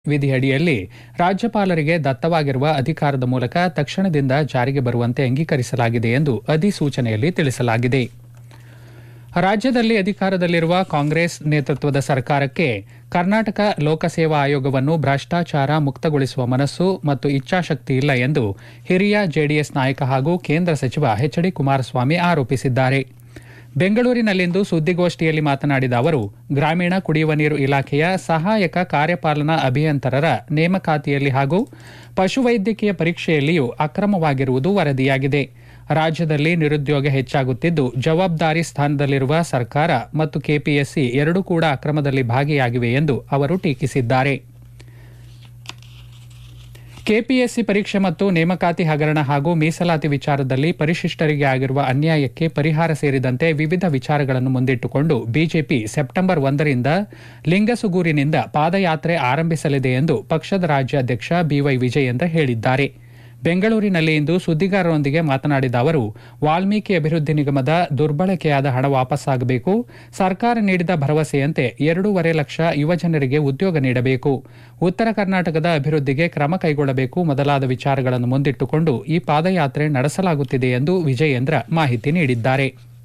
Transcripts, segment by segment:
ವಿಧಿಯಡಿಯಲ್ಲಿ ರಾಜ್ಯಪಾಲರಿಗೆ ದತ್ತವಾಗಿರುವ ಅಧಿಕಾರದ ಮೂಲಕ ತಕ್ಷಣದಿಂದ ಜಾರಿಗೆ ಬರುವಂತೆ ಅಂಗೀಕರಿಸಲಾಗಿದೆ ಎಂದು ಅಧಿಸೂಚನೆಯಲ್ಲಿ ತಿಳಿಸಲಾಗಿದೆ ರಾಜ್ಯದಲ್ಲಿ ಅಧಿಕಾರದಲ್ಲಿರುವ ಕಾಂಗ್ರೆಸ್ ನೇತೃತ್ವದ ಸರ್ಕಾರಕ್ಕೆ ಕರ್ನಾಟಕ ಲೋಕಸೇವಾ ಆಯೋಗವನ್ನು ಭ್ರಷ್ಟಾಚಾರ ಮುಕ್ತಗೊಳಿಸುವ ಮನಸ್ಸು ಮತ್ತು ಇಚ್ಛಾಶಕ್ತಿ ಇಲ್ಲ ಎಂದು ಹಿರಿಯ ಜೆಡಿಎಸ್ ನಾಯಕ ಹಾಗೂ ಕೇಂದ್ರ ಸಚಿವ ಎಚ್ ಡಿ ಕುಮಾರಸ್ವಾಮಿ ಆರೋಪಿಸಿದ್ದಾರೆ ಬೆಂಗಳೂರಿನಲ್ಲಿಂದು ಸುದ್ದಿಗೋಷ್ಠಿಯಲ್ಲಿ ಮಾತನಾಡಿದ ಅವರು ಗ್ರಾಮೀಣ ಕುಡಿಯುವ ನೀರು ಇಲಾಖೆಯ ಸಹಾಯಕ ಕಾರ್ಯಪಾಲನಾ ಅಭಿಯಂತರರ ನೇಮಕಾತಿಯಲ್ಲಿ ಹಾಗೂ ಪಶುವೈದ್ಯಕೀಯ ಪರೀಕ್ಷೆಯಲ್ಲಿಯೂ ಅಕ್ರಮವಾಗಿರುವುದು ವರದಿಯಾಗಿದೆ ರಾಜ್ಯದಲ್ಲಿ ನಿರುದ್ಯೋಗ ಹೆಚ್ಚಾಗುತ್ತಿದ್ದು ಜವಾಬ್ದಾರಿ ಸ್ಥಾನದಲ್ಲಿರುವ ಸರ್ಕಾರ ಮತ್ತು ಕೆಪಿಎಸ್ಸಿ ಎರಡೂ ಕೂಡ ಅಕ್ರಮದಲ್ಲಿ ಭಾಗಿಯಾಗಿವೆ ಎಂದು ಅವರು ಟೀಕಿಸಿದ್ದಾರೆ ಕೆಪಿಎಸ್ಸಿ ಪರೀಕ್ಷೆ ಮತ್ತು ನೇಮಕಾತಿ ಹಗರಣ ಹಾಗೂ ಮೀಸಲಾತಿ ವಿಚಾರದಲ್ಲಿ ಪರಿಶಿಷ್ಟರಿಗೆ ಆಗಿರುವ ಅನ್ಯಾಯಕ್ಕೆ ಪರಿಹಾರ ಸೇರಿದಂತೆ ವಿವಿಧ ವಿಚಾರಗಳನ್ನು ಮುಂದಿಟ್ಟುಕೊಂಡು ಬಿಜೆಪಿ ಸೆಪ್ಟೆಂಬರ್ ಒಂದರಿಂದ ಲಿಂಗಸುಗೂರಿನಿಂದ ಪಾದಯಾತ್ರೆ ಆರಂಭಿಸಲಿದೆ ಎಂದು ಪಕ್ಷದ ರಾಜ್ಯಾಧ್ಯಕ್ಷ ಬಿವೈ ವಿಜಯೇಂದ್ರ ಹೇಳಿದ್ದಾರೆ ಬೆಂಗಳೂರಿನಲ್ಲಿ ಇಂದು ಸುದ್ದಿಗಾರರೊಂದಿಗೆ ಮಾತನಾಡಿದ ಅವರು ವಾಲ್ಮೀಕಿ ಅಭಿವೃದ್ಧಿ ನಿಗಮದ ದುರ್ಬಳಕೆಯಾದ ಹಣ ವಾಪಸ್ಸಾಗಬೇಕು ಸರ್ಕಾರ ನೀಡಿದ ಭರವಸೆಯಂತೆ ಎರಡೂವರೆ ಲಕ್ಷ ಯುವಜನರಿಗೆ ಉದ್ಯೋಗ ನೀಡಬೇಕು ಉತ್ತರ ಕರ್ನಾಟಕದ ಅಭಿವೃದ್ಧಿಗೆ ಕ್ರಮ ಕೈಗೊಳ್ಳಬೇಕು ಮೊದಲಾದ ವಿಚಾರಗಳನ್ನು ಮುಂದಿಟ್ಟುಕೊಂಡು ಈ ಪಾದಯಾತ್ರೆ ನಡೆಸಲಾಗುತ್ತಿದೆ ಎಂದು ವಿಜಯೇಂದ್ರ ಮಾಹಿತಿ ನೀಡಿದ್ದಾರೆ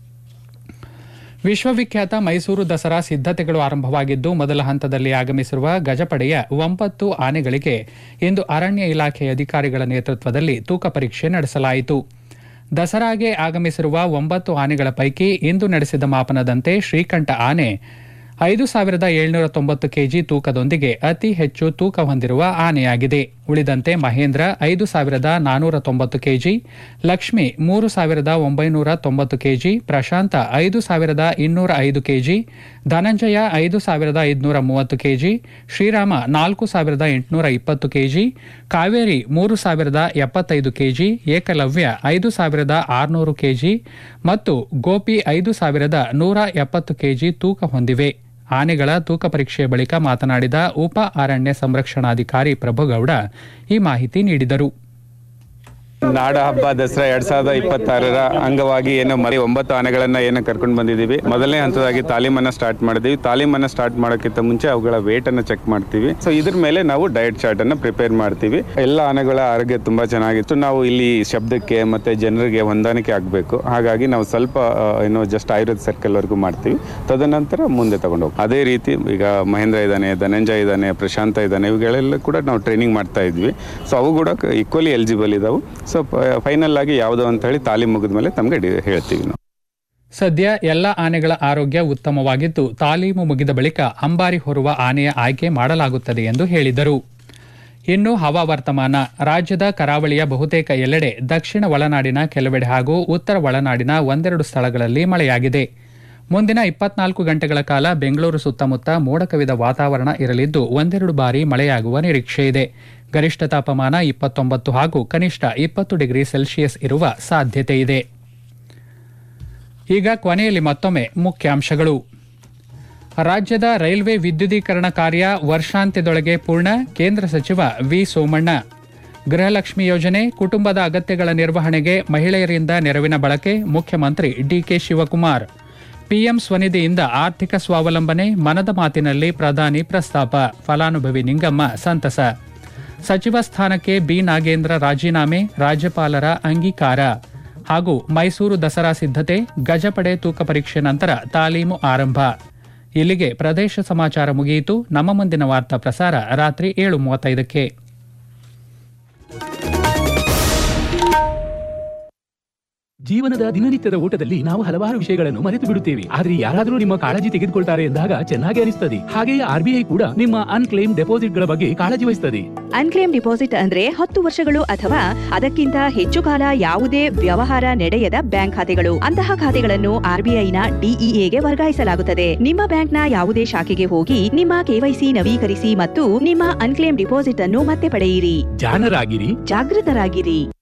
ವಿಶ್ವವಿಖ್ಯಾತ ಮೈಸೂರು ದಸರಾ ಸಿದ್ದತೆಗಳು ಆರಂಭವಾಗಿದ್ದು ಮೊದಲ ಹಂತದಲ್ಲಿ ಆಗಮಿಸಿರುವ ಗಜಪಡೆಯ ಒಂಬತ್ತು ಆನೆಗಳಿಗೆ ಇಂದು ಅರಣ್ಯ ಇಲಾಖೆ ಅಧಿಕಾರಿಗಳ ನೇತೃತ್ವದಲ್ಲಿ ತೂಕ ಪರೀಕ್ಷೆ ನಡೆಸಲಾಯಿತು ದಸರಾಗೆ ಆಗಮಿಸಿರುವ ಒಂಬತ್ತು ಆನೆಗಳ ಪೈಕಿ ಇಂದು ನಡೆಸಿದ ಮಾಪನದಂತೆ ಶ್ರೀಕಂಠ ಆನೆ ಐದು ಸಾವಿರದ ಏಳ್ನೂರ ತೊಂಬತ್ತು ಕೆಜಿ ತೂಕದೊಂದಿಗೆ ಅತಿ ಹೆಚ್ಚು ತೂಕ ಹೊಂದಿರುವ ಆನೆಯಾಗಿದೆ ಉಳಿದಂತೆ ಮಹೇಂದ್ರ ಐದು ಸಾವಿರದ ನಾನೂರ ತೊಂಬತ್ತು ಕೆಜಿ ಲಕ್ಷ್ಮಿ ಮೂರು ಸಾವಿರದ ಒಂಬೈನೂರ ತೊಂಬತ್ತು ಕೆಜಿ ಪ್ರಶಾಂತ ಐದು ಸಾವಿರದ ಇನ್ನೂರ ಐದು ಕೆಜಿ ಧನಂಜಯ ಐದು ಸಾವಿರದ ಐದುನೂರ ಮೂವತ್ತು ಕೆಜಿ ಶ್ರೀರಾಮ ನಾಲ್ಕು ಸಾವಿರದ ಎಂಟುನೂರ ಇಪ್ಪತ್ತು ಕೆಜಿ ಕಾವೇರಿ ಮೂರು ಸಾವಿರದ ಎಪ್ಪತ್ತೈದು ಕೆಜಿ ಏಕಲವ್ಯ ಐದು ಸಾವಿರದ ಆರುನೂರು ಕೆಜಿ ಮತ್ತು ಗೋಪಿ ಐದು ಸಾವಿರದ ನೂರ ಎಪ್ಪತ್ತು ಕೆಜಿ ತೂಕ ಹೊಂದಿವೆ ಆನೆಗಳ ತೂಕ ಪರೀಕ್ಷೆಯ ಬಳಿಕ ಮಾತನಾಡಿದ ಉಪ ಅರಣ್ಯ ಸಂರಕ್ಷಣಾಧಿಕಾರಿ ಪ್ರಭುಗೌಡ ಈ ಮಾಹಿತಿ ನೀಡಿದರು ನಾಡ ಹಬ್ಬ ದಸರಾ ಎರಡ್ ಸಾವಿರದ ಇಪ್ಪತ್ತಾರರ ಅಂಗವಾಗಿ ಏನು ಮರಿ ಒಂಬತ್ತು ಆನೆಗಳನ್ನ ಏನು ಕರ್ಕೊಂಡು ಬಂದಿದ್ದೀವಿ ಮೊದಲನೇ ಹಂತದಾಗಿ ತಾಲೀಮನ್ನ ಸ್ಟಾರ್ಟ್ ಮಾಡಿದೀವಿ ತಾಲೀಮನ್ನ ಸ್ಟಾರ್ಟ್ ಮಾಡೋಕ್ಕಿಂತ ಮುಂಚೆ ಅವುಗಳ ವೇಟ್ ಅನ್ನ ಚೆಕ್ ಮಾಡ್ತೀವಿ ಸೊ ಇದ್ರ ಮೇಲೆ ನಾವು ಡಯಟ್ ಚಾರ್ಟ್ ಅನ್ನ ಪ್ರಿಪೇರ್ ಮಾಡ್ತೀವಿ ಎಲ್ಲ ಆನೆಗಳ ಆರೋಗ್ಯ ತುಂಬಾ ಚೆನ್ನಾಗಿತ್ತು ನಾವು ಇಲ್ಲಿ ಶಬ್ದಕ್ಕೆ ಮತ್ತೆ ಜನರಿಗೆ ಹೊಂದಾಣಿಕೆ ಆಗಬೇಕು ಹಾಗಾಗಿ ನಾವು ಸ್ವಲ್ಪ ಆ, ಏನು ಜಸ್ಟ್ ಆಯುರ್ವೇದ ಸರ್ಕಲ್ ವರೆಗೂ ಮಾಡ್ತೀವಿ ತದನಂತರ ಮುಂದೆ ತಗೊಂಡು ಹೋಗ್ತೀವಿ ಅದೇ ರೀತಿ ಈಗ ಮಹೇಂದ್ರ ಇದ್ದಾನೆ ಧನಂಜಯ ಇದ್ದಾನೆ ಪ್ರಶಾಂತ ಇದ್ದಾನೆ ಇವುಗಳೆಲ್ಲ ಕೂಡ ನಾವು ಟ್ರೈನಿಂಗ್ ಮಾಡ್ತಾ ಇದ್ವಿ ಸೊ ಅವು ಕೂಡ ಈಕ್ವಲಿ ಎಲಿಜಿಬಲ್ ಇದಾವೆ ಸೊ ಫೈನಲ್ ಆಗಿ ಯಾವುದು ಅಂತ ಹೇಳಿ ತಾಲೀಮ್ ಮುಗಿದ ಮೇಲೆ ತಮಗೆ ಹೇಳ್ತೀವಿ ನಾವು ಸದ್ಯ ಎಲ್ಲ ಆನೆಗಳ ಆರೋಗ್ಯ ಉತ್ತಮವಾಗಿದ್ದು ತಾಲೀಮು ಮುಗಿದ ಬಳಿಕ ಅಂಬಾರಿ ಹೊರುವ ಆನೆಯ ಆಯ್ಕೆ ಮಾಡಲಾಗುತ್ತದೆ ಎಂದು ಹೇಳಿದರು ಇನ್ನು ಹವಾವರ್ತಮಾನ ರಾಜ್ಯದ ಕರಾವಳಿಯ ಬಹುತೇಕ ಎಲ್ಲೆಡೆ ದಕ್ಷಿಣ ಒಳನಾಡಿನ ಕೆಲವೆಡೆ ಹಾಗೂ ಉತ್ತರ ಒಳನಾಡಿನ ಒಂದೆರಡು ಸ್ಥಳಗಳಲ್ಲಿ ಮಳೆಯಾಗಿದೆ ಮುಂದಿನ ಇಪ್ಪತ್ನಾಲ್ಕು ಗಂಟೆಗಳ ಕಾಲ ಬೆಂಗಳೂರು ಸುತ್ತಮುತ್ತ ಮೋಡ ಕವಿದ ವಾತಾವರಣ ಇರಲಿದ್ದು ಒಂದೆರಡು ಬಾರಿ ಮಳೆಯಾಗುವ ನಿರೀಕ್ಷೆ ಇದೆ ಗರಿಷ್ಠ ತಾಪಮಾನ ಇಪ್ಪತ್ತೊಂಬತ್ತು ಹಾಗೂ ಕನಿಷ್ಠ ಇಪ್ಪತ್ತು ಡಿಗ್ರಿ ಸೆಲ್ಸಿಯಸ್ ಇರುವ ಸಾಧ್ಯತೆ ಇದೆ ಈಗ ಕೊನೆಯಲ್ಲಿ ಮತ್ತೊಮ್ಮೆ ಮುಖ್ಯಾಂಶಗಳು ರಾಜ್ಯದ ರೈಲ್ವೆ ವಿದ್ಯುದೀಕರಣ ಕಾರ್ಯ ವರ್ಷಾಂತ್ಯದೊಳಗೆ ಪೂರ್ಣ ಕೇಂದ್ರ ಸಚಿವ ವಿ ಸೋಮಣ್ಣ ಗೃಹಲಕ್ಷ್ಮಿ ಯೋಜನೆ ಕುಟುಂಬದ ಅಗತ್ಯಗಳ ನಿರ್ವಹಣೆಗೆ ಮಹಿಳೆಯರಿಂದ ನೆರವಿನ ಬಳಕೆ ಮುಖ್ಯಮಂತ್ರಿ ಡಿಕೆ ಶಿವಕುಮಾರ್ ಪಿಎಂ ಸ್ವನಿಧಿಯಿಂದ ಆರ್ಥಿಕ ಸ್ವಾವಲಂಬನೆ ಮನದ ಮಾತಿನಲ್ಲಿ ಪ್ರಧಾನಿ ಪ್ರಸ್ತಾಪ ಫಲಾನುಭವಿ ನಿಂಗಮ್ಮ ಸಂತಸ ಸಚಿವ ಸ್ಥಾನಕ್ಕೆ ಬಿ ನಾಗೇಂದ್ರ ರಾಜೀನಾಮೆ ರಾಜ್ಯಪಾಲರ ಅಂಗೀಕಾರ ಹಾಗೂ ಮೈಸೂರು ದಸರಾ ಸಿದ್ಧತೆ ಗಜಪಡೆ ತೂಕ ಪರೀಕ್ಷೆ ನಂತರ ತಾಲೀಮು ಆರಂಭ ಇಲ್ಲಿಗೆ ಪ್ರದೇಶ ಸಮಾಚಾರ ಮುಗಿಯಿತು ನಮ್ಮ ಮುಂದಿನ ವಾರ್ತಾ ಪ್ರಸಾರ ರಾತ್ರಿ ಏಳು ಮೂವತ್ತೈದಕ್ಕೆ ಜೀವನದ ದಿನನಿತ್ಯದ ಊಟದಲ್ಲಿ ನಾವು ಹಲವಾರು ವಿಷಯಗಳನ್ನು ಮರೆತು ಬಿಡುತ್ತೇವೆ ಆದ್ರೆ ಯಾರಾದರೂ ನಿಮ್ಮ ಕಾಳಜಿ ತೆಗೆದುಕೊಳ್ತಾರೆ ಎಂದಾಗ ಚೆನ್ನಾಗಿ ಅನಿಸ್ತದೆ ಹಾಗೆಯೇ ಆರ್ಬಿಐ ಕೂಡ ನಿಮ್ಮ ಅನ್ಕ್ಲೇಮ್ ಡೆಪಾಸಿಟ್ಗಳ ಬಗ್ಗೆ ಕಾಳಜಿ ವಹಿಸ್ತದೆ ಅನ್ಕ್ಲೇಮ್ ಡಿಪಾಸಿಟ್ ಅಂದ್ರೆ ಹತ್ತು ವರ್ಷಗಳು ಅಥವಾ ಅದಕ್ಕಿಂತ ಹೆಚ್ಚು ಕಾಲ ಯಾವುದೇ ವ್ಯವಹಾರ ನಡೆಯದ ಬ್ಯಾಂಕ್ ಖಾತೆಗಳು ಅಂತಹ ಖಾತೆಗಳನ್ನು ಆರ್ಬಿಐನ ಡಿಇಎಗೆ ವರ್ಗಾಯಿಸಲಾಗುತ್ತದೆ ನಿಮ್ಮ ಬ್ಯಾಂಕ್ನ ಯಾವುದೇ ಶಾಖೆಗೆ ಹೋಗಿ ನಿಮ್ಮ ಕೆವೈಸಿ ನವೀಕರಿಸಿ ಮತ್ತು ನಿಮ್ಮ ಅನ್ಕ್ಲೇಮ್ ಡಿಪಾಸಿಟ್ ಅನ್ನು ಮತ್ತೆ ಪಡೆಯಿರಿ ಜಾಣರಾಗಿರಿ ಜಾಗೃತರಾಗಿರಿ